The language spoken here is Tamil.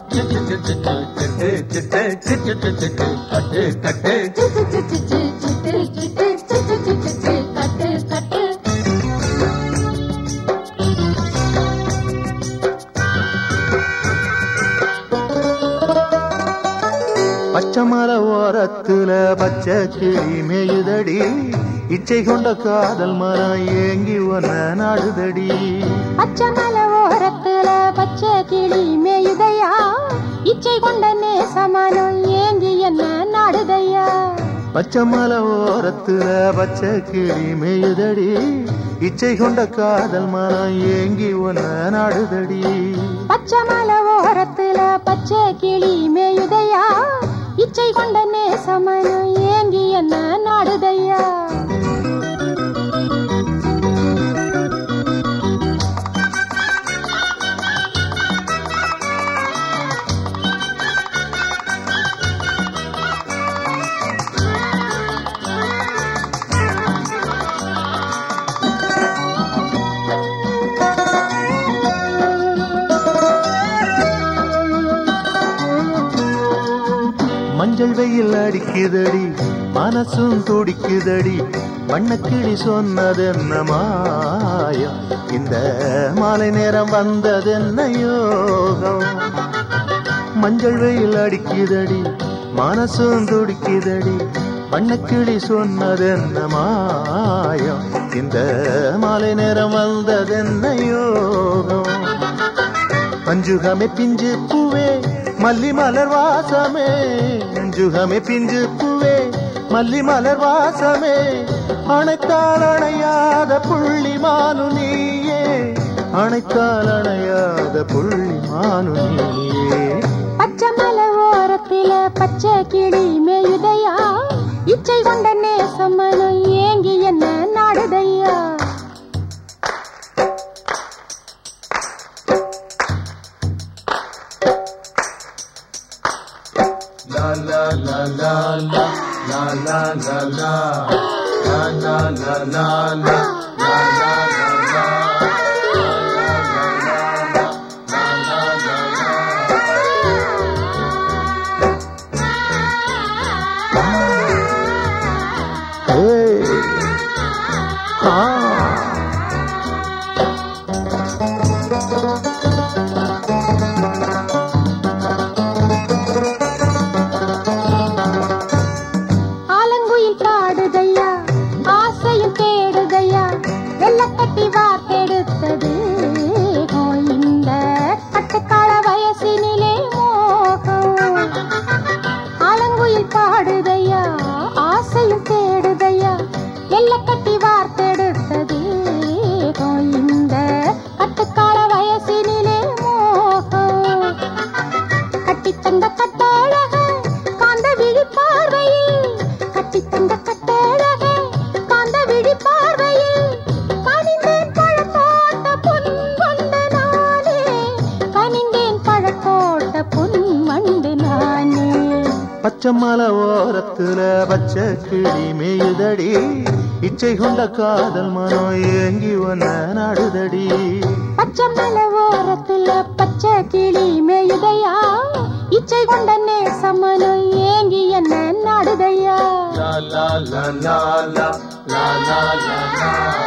கட்டு கட்டு சிட்டு சிட்டு சிட்டு சிட்டு சிட்டு சிட்டு சிட்டு கட்டு கட்டு பச்சை மலை ஓரத்துல பச்சை கிளி மேயுதடி இச்சை கொண்ட காதல் மரம் ஏங்கி ஒன்ன நாடுதடி பச்சை மலை ஓரத்துல பச்சை கிளி மேயுதையா இச்சை கொண்ட நேசமனம் ஏங்கி என்ன நாடுதையா பச்சை மலை ஓரத்துல பச்சை கிளி மேயுதடி இச்சை கொண்ட காதல் மரம் ஏங்கி ஒன்ன நாடுதடி பச்சை மலை ஓரத்துல பச்சை கிளி மேயுதையா இச்சை கொண்ட நேசமனம் ஏங்கி என்ன நாடுதையா மஞ்சள் வெயில் அடிக்குதடி மனசும் துடிக்குதடி வண்ணக்கிளி சொன்னதென்ன மாயம் இந்த மாலை நேரம் வந்ததென்ன யோகம் மஞ்சள் வெயில் அடிக்குதடி மனசும் துடிக்குதடி வண்ணக்கிளி சொன்னதென்ன மாயம் இந்த மாலை நேரம் வந்ததென்ன யோகம் அஞ்சுகமே பிஞ்சு பூவே மல்லி மலர் வாசமே அஞ்சுகமே பிஞ்சு பூவே மல்லி மலர் வாசமே அணைத்தால் அணையாத புள்ளி மானு நீயே அணைத்தால் அணையாத புள்ளி மானு நீயே பச்சை மலை ஓரத்தில பச்சை கிளி மேயுதையா இச்சை கொண்ட நேசமனம் ஏங்கி என்ன நாடுதையா La la la la la la la la la la la la la la ஏய். ஆ. ஆலங்குயில் பாடுதையா ஆசையும் தேடுதையா வெள்ளக்கட்டி வார்த்தெடுத்தது ஓ, இந்த கட்டுக்கால வயசினிலே மோகம் ஆலங்குயில் பாடுதையா ஆசையும் தேடுதையா வெள்ளக்கட்டி வார்த்தெடுத்தது ஓ, இந்த கட்டுக்கால வயசினிலே மோகம் கட்டி தந்த கட்டழக காந்த விழி பார்வையில் கட்டி தந்த கட்டழக காந்த விழி பார்வையில் கனிந்தேன் பழத்தோட்ட பொன் வண்டு நானே கனிந்தேன் பழத்தோட்ட பொன் வண்டு நானே பச்சை மலை ஓரத்துல பச்சை கிளி மேயுதடி இச்சை கொண்ட காதல் மனம் ஏங்கி ஒன்ன நாடுதடி பச்சை மலை ஓரத்துல பச்சை கிளி மேயுதையா இச்சை கொண்ட நேசமனம் ஏங்கி என்ன நாடுதையா la la la la la la la la la